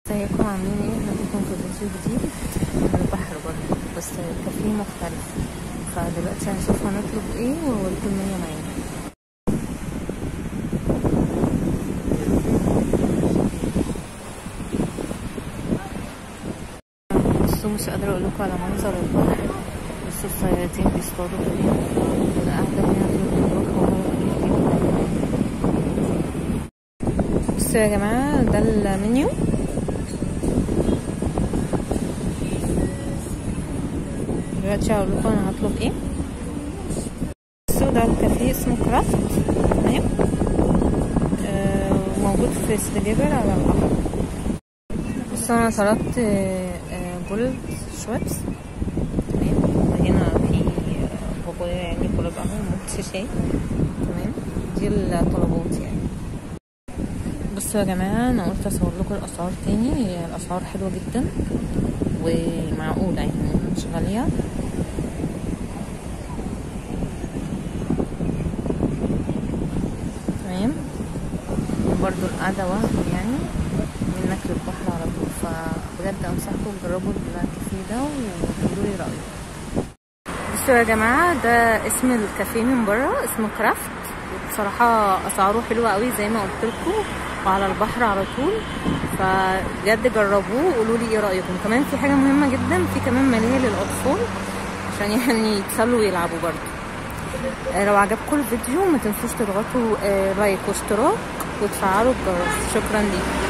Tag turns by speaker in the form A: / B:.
A: ازيكم عاملين ايه احنا بكم في فيديو جديد من البحر برضه بس كافيه مختلف فدلوقتي هنشوف هنطلب ايه واوريكم المنيو معانا بصوا مش قادرة اقولكم على منظر البحر بصوا الصيادين بيصطادوا هنا والقعدة هنا طول الوقت وهو بصوا يا جماعة ده المنيو دلوقتي هقول لكم انا هطلب ايه بصوا ده الكافيه اسمه كرافت تمام آه موجود في سيدي جابر على البحر بصوا انا طلبت آه جولد شويبس تمام هنا في بابايا يعني كل بقى موجود شاي تمام دي الطلبات يعني بصوا يا جماعة انا قلت اصور لكم الاسعار تاني هي الاسعار حلوة جدا ومعقولة يعني مش غالية تمام برضو القعدة وهم يعني منك للبحر على طول فبجد انصحكم تجربوا الكافيه ده وتقولوا لي رأيكم بصوا يا جماعة ده اسم الكافيه من بره اسمه كرافت بصراحة أسعاره حلوة قوي زي ما قلت لكم وعلى البحر على طول فبجد جربوه وقولوا لي ايه رايكم كمان في حاجه مهمه جدا في كمان ملاهي للاطفال عشان يعني يتسلوا ويلعبوا برضه لو عجبكم الفيديو ما تنسوش تضغطوا لايك واشتراك وتفعلوا الجرس شكرا ليكم